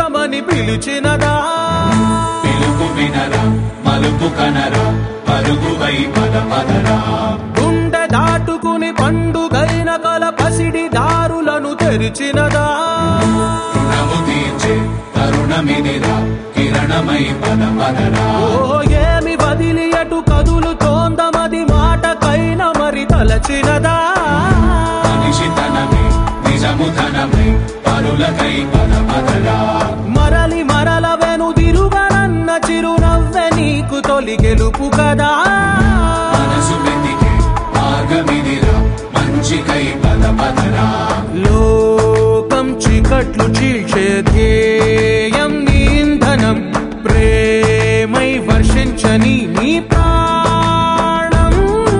కౌగిలించమని పిలిచినదా పిలుపు వినరా మలుపు కనరా పరుగువై పద పదరా గుండె దాటుకుని పండుగైన కల పసిడి దారులను తెరిచినదా రుణము తీర్చే తరుణమిదిరా కిరణమై పద పదరా ఓ ఏమి వదిలి అటు కదులుతోందమది మాటకైన మరి తలచినదా మనిషి తనమే నిజము ధనమై పరులకై పద పదరా మరలి మరల వెనుదిరుగనన్న చిరునవ్వె నీకు తొలి గెలుపు కదా మనసు వెతికే మార్గమిదిరా మంచికై పద పదరా లోకం చీకట్లు చీల్చే ధ్యేయం నీ ఇంధనం ప్రేమై వర్షించని నీ ప్రాణం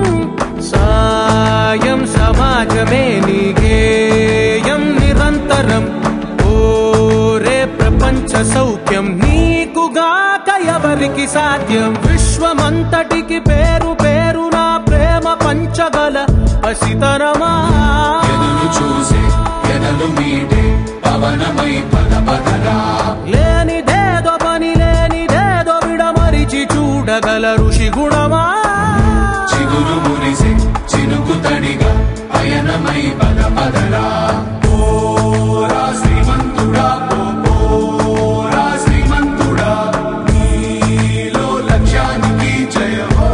సాయం సమాజమే నీ గేయం నిరంతరం ఓరే ప్రపంచ సౌఖ్యం నీకుగాక ఎవరికి సాధ్యం విశ్వమంతటికి పేరు పేరు నా ప్రేమ పంచగల పసితరమా ఎదురు చూసే ఎదలు మీటే పవనమై పద పదరా లేనిదేదో పని లేనిదేదో విడమరిచి చూడగల ఋషి గుణమా చిగురు మురిసే చినుకు తడిగా పయనమై పద పదరా ఓరా శ్రీమంతుడా ఓ ఓరా శ్రీమంతుడా నీలో లక్ష్యానికి జయమో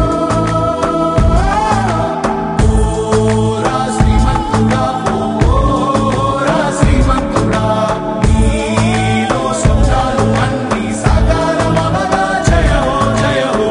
ఓరా శ్రీమంతుడా ఓ ఓరా శ్రీమంతుడా నీలో స్వప్నాలు అన్ని సాకారమవగా జయమో జయమో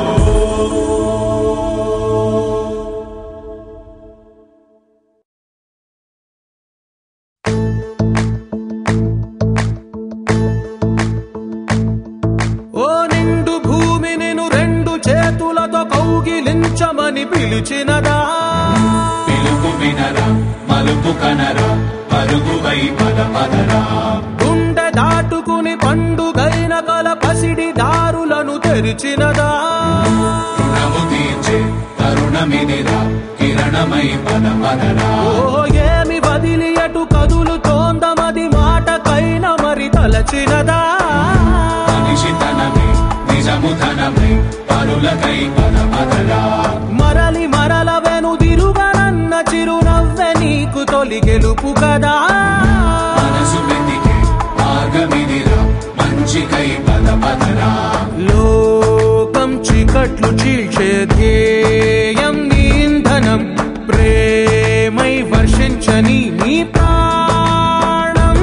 ఓ నిండు భూమి నిన్ను రెండు చేతులతో కౌగిలించమని పిలిచినదా పిలుపు వినరా మలుపు కనరా పరుగువై పద పదరా గుండె దాటుకుని పండుగైన కల పసిడి దారులను తెరిచినదా రుణము తీర్చే తరుణమిదిరా కిరణమై పద పదరా ఓ ఏమి వదిలి అటు కదులుతోందమది మాటకైన మరి తలచినదా మనిషి తనమే నిజము ధనమై పరులకై పద పదరా మరలి మరల వెనుదిరుగనన్న చిరునవ్వె నీకు తొలి గెలుపు కదా మనసు వెతికే మార్గమిదిరా మంచికై పద పదరా లోకం చీకట్లు చీల్చే ధ్యేయం నీ ఇంధనం ప్రేమై వర్షించని నీ ప్రాణం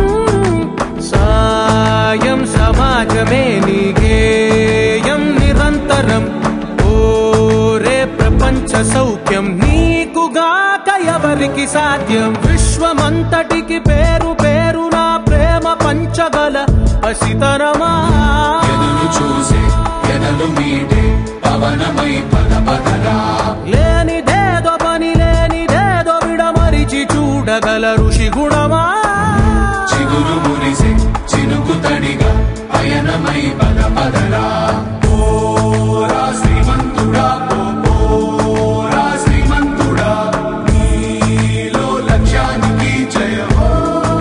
సాయం సమాజమే నీ గేయం నిరంతరం ఓరే ప్రపంచ సౌఖ్యం నీకుగాక ఎవరికి సాధ్యం విశ్వమంతటికి పేరు పేరు నా ప్రేమ పంచగల పసితరమా ఎదురు చూసే ఎదలు మీటే పవనమై పద పదరా లేనిదేదో పని లేనిదేదో విడమరిచి చూడగల ఋషి గుణమా చిగురు మురిసే చినుకు తడిగా పయనమై పద పదరా ఓరా శ్రీమంతుడా ఓ ఓరా శ్రీమంతుడా నీలో లక్ష్యానికి జయమో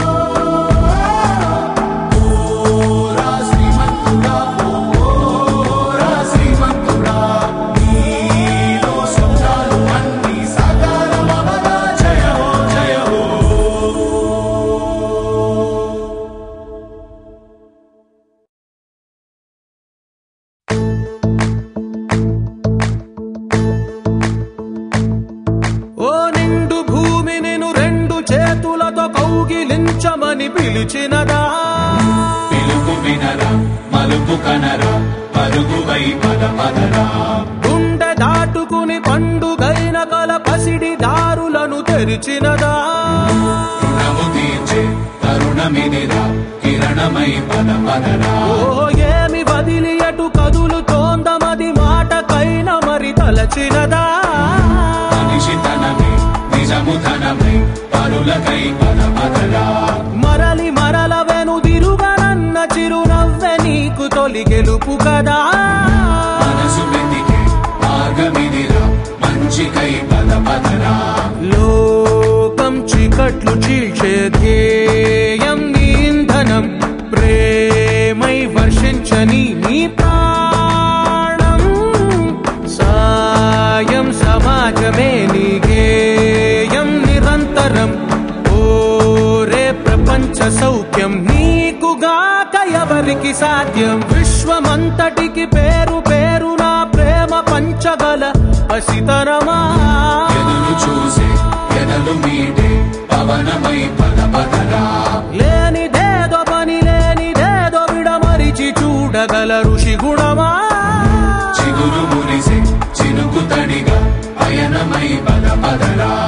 ఓరా శ్రీమంతుడా ఓ ఓరా శ్రీమంతుడా నీలో స్వప్నాలు అన్ని సాకారమవగా జయమో జయమో ఓ నిండు భూమి నిన్ను రెండు చేతులతో కౌగిలించమని పిలిచినదా పిలుపు వినరా మలుపు కనరా పరుగువై పద పదరా గుండె దాటుకుని పండుగైన కల పసిడి దారులను తెరిచినదా రుణము తీర్చే తరుణమిదిరా కిరణమై పద పదరా ఓ ఏమి వదిలి అటు కదులుతోందమది మాటకైన మరి తలచినదా మనిషి తనమే నిజము ధనమై పరులకై పద పదరా మరలి మరల వెనుదిరుగనన్న చిరునవ్వె నీకు తొలి గెలుపు కదా మనసు వెతికే మార్గమిదిరా మంచికై పద పదరా లోకం చీకట్లు చీల్చే ధ్యేయం నీ ఇంధనం ప్రేమై ప్రపంచమే నీ గేయం నిరంతరం ఓరే ప్రపంచ సౌఖ్యం నీకుగాక ఎవరికి సాధ్యం విశ్వమంతటికి పేరు పేరు నా ప్రేమ పంచగల పసితరమా ఎదురు చూసే ఎదలు మీటే పవనమై పద పదరా లేనిదేదో పని లేనిదేదో విడమరిచి చూడగల ఋషి గుణమా చిగురు మురిసే చినుకు తడిగా పయనమై పద పదరా